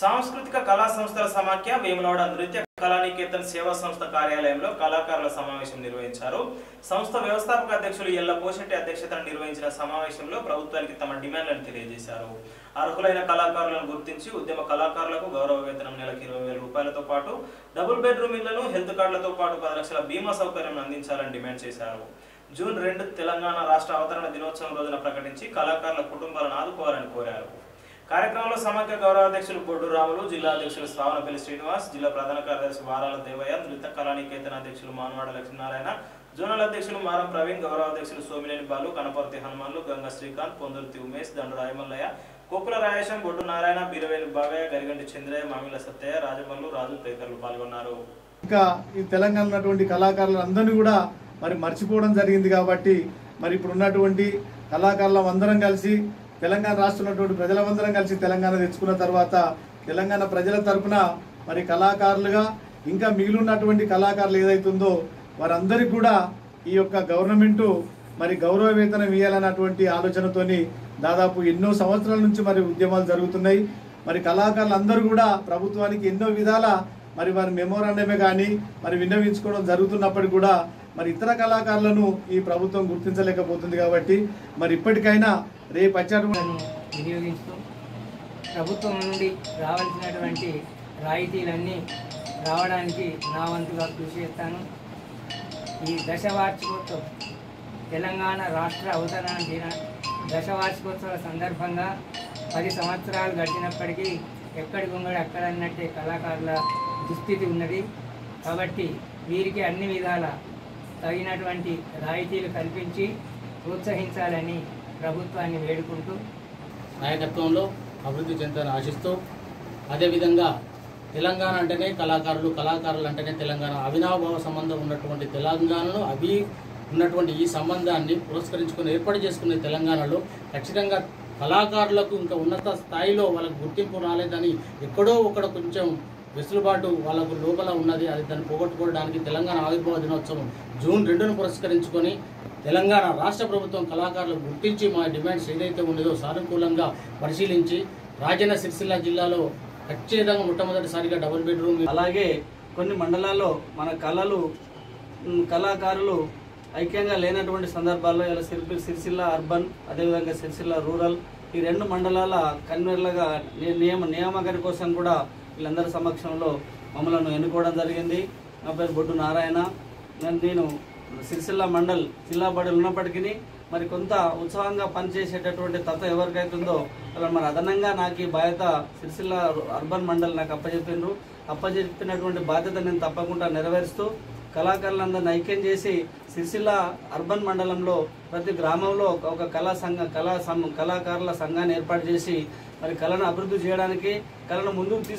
సాంస్కృతిక కళా సంస్థల సమాఖ్య వేములవాడ నృత్య కళానికేతన్ సేవా సంస్థ కార్యాలయంలో కళాకారుల సమావేశం నిర్వహించారు సంస్థ వ్యవస్థాపక అధ్యక్షులు ఎల్ల పోషెట్టి అధ్యక్షతన నిర్వహించిన సమావేశంలో ప్రభుత్వానికి తమ డిమాండ్లను తెలియజేశారు అర్హులైన కళాకారులను గుర్తించి ఉద్యమ కళాకారులకు గౌరవ వేతనం నెలకు ఇరవై వేల రూపాయలతో పాటు డబుల్ బెడ్రూమ్ ఇళ్లను హెల్త్ కార్డులతో పాటు పది లక్షల బీమా సౌకర్యం అందించాలని డిమాండ్ చేశారు జూన్ రెండు తెలంగాణ రాష్ట్ర అవతరణ దినోత్సవం రోజున ప్రకటించి కళాకారుల కుటుంబాలను ఆదుకోవాలని కోరారు కార్యక్రమంలో సమాఖ్య గౌరవ అధ్యక్షులు బొడ్డు రాములు జిల్లా అధ్యక్షులు శ్రావణపల్లి శ్రీనివాస్ జిల్లా ప్రధాన కార్యదర్శి వారాల దేవయ్య నృత్య కళానికేతన అధ్యక్షులు మానవాడ లక్ష్మీనారాయణ జోనల్ అధ్యక్షులు మారం ప్రవీణ్ గౌరవ అధ్యక్షులు సోమినేని బాలు కనపర్తి హనుమాన్లు గంగ శ్రీకాంత్ పొందుర్తి ఉమేష్ దండు రాయమల్లయ్య కోకుల రాయేశం బొడ్డు నారాయణ బీరవేలు బాగయ్య గరిగంటి చంద్రయ్య మామిల సత్తయ్య రాజమల్లు రాజు తదితరులు పాల్గొన్నారు ఇంకా ఈ తెలంగాణ ఉన్నటువంటి కళాకారులందరినీ కూడా మరి మర్చిపోవడం జరిగింది కాబట్టి మరి ఇప్పుడు ఉన్నటువంటి కళాకారులం అందరం కలిసి తెలంగాణ రాష్ట్రంలో ఉన్నటువంటి ప్రజలందరం కలిసి తెలంగాణ తెచ్చుకున్న తర్వాత తెలంగాణ ప్రజల తరపున మరి కళాకారులుగా ఇంకా మిగిలి ఉన్నటువంటి కళాకారులు ఏదైతుందో వారందరికీ కూడా ఈ యొక్క గవర్నమెంట్ మరి గౌరవ వేతనం ఇవ్వాలన్నటువంటి ఆలోచనతోని దాదాపు ఎన్నో సంవత్సరాల నుంచి మరి ఉద్యమాలు జరుగుతున్నాయి మరి కళాకారులందరూ కూడా ప్రభుత్వానికి ఎన్నో విధాల మరి వారి మెమోరాండమే కానీ మరి విన్నవించుకోవడం జరుగుతున్నప్పటికీ కూడా మరి ఇతర కళాకారులను ఈ ప్రభుత్వం గుర్తించలేకపోతుంది కాబట్టి మరి ఇప్పటికైనా రేపు వచ్చేటువంటి లను వినియోగిస్తూ ప్రభుత్వం నుండి రావాల్సినటువంటి రాయితీలన్నీ రావడానికి నా వంతుగా కృషి చేస్తాను ఈ దశ వార్షికోత్సవం తెలంగాణ రాష్ట్ర అవతరణ దిన దశ వార్షికోత్సవ సందర్భంగా పది సంవత్సరాలు గడిచినప్పటికీ ఎక్కడి గుంగడి అక్కడ అన్నట్టే కళాకారుల దుస్థితి ఉన్నది కాబట్టి వీరికి అన్ని విధాల తగినటువంటి రాయితీలు కల్పించి ప్రోత్సహించాలని ప్రభుత్వాన్ని వేడుకుంటూ నాయకత్వంలో అభివృద్ధి చెందాలని ఆశిస్తూ అదేవిధంగా తెలంగాణ అంటేనే కళాకారులు కళాకారులు అంటేనే తెలంగాణ అవినాభావ సంబంధం ఉన్నటువంటి తెలంగాణలో అవి ఉన్నటువంటి ఈ సంబంధాన్ని పురస్కరించుకొని ఏర్పాటు చేసుకునే తెలంగాణలో ఖచ్చితంగా కళాకారులకు ఇంకా ఉన్నత స్థాయిలో వాళ్ళకు గుర్తింపు రాలేదని ఎక్కడో ఒకడ కొంచెం వెసులుబాటు వాళ్ళకు లోపల ఉన్నది అది దాన్ని పోగొట్టుకోవడానికి తెలంగాణ ఆవిర్భావ దినోత్సవం జూన్ రెండును పురస్కరించుకొని తెలంగాణ రాష్ట్ర ప్రభుత్వం కళాకారులకు గుర్తించి మా డిమాండ్స్ ఏదైతే ఉన్నదో సానుకూలంగా పరిశీలించి రాజన్న సిరిసిల్ల జిల్లాలో ఖచ్చితంగా మొట్టమొదటిసారిగా డబుల్ బెడ్రూమ్ అలాగే కొన్ని మండలాల్లో మన కళలు మ్, కళాకారులు ఐక్యంగా లేనటువంటి సందర్భాల్లో ఇలా సిరి సిరిసిల్ల అర్బన్ అదేవిధంగా సిరిసిల్ల రూరల్ ఈ రెండు మండలాల కన్వీనర్లుగా ని- నియమ నియామకాని కోసం కూడా వీళ్ళందరి సమక్షంలో మమ్మల్ని ఎన్నుకోవడం జరిగింది నా పేరు బొడ్డు నారాయణ నేను నేను సిరిసిల్ల మండల్ జిల్లా బడులు ఉన్నప్పటికీ మరి కొంత ఉత్సాహంగా పనిచేసేటటువంటి తత్వం ఎవరికైతే ఉందో అలా మరి అదనంగా నాకు ఈ బాధ్యత సిరిసిల్ల అర్బన్ మండల్ నాకు అప్పచెప్పిండ్రు అప్పచెప్పినటువంటి బాధ్యత నేను తప్పకుండా నెరవేరుస్తూ కళాకారులందరిని ఐక్యం చేసి సిరిసిల్ల అర్బన్ మండలంలో ప్రతి గ్రామంలో ఒక- ఒక కళా సంఘ కళా సం కళాకారుల సంఘాన్ని ఏర్పాటు చేసి మరి కళను అభివృద్ధి చేయడానికి కళను ముందుకు తీసుకు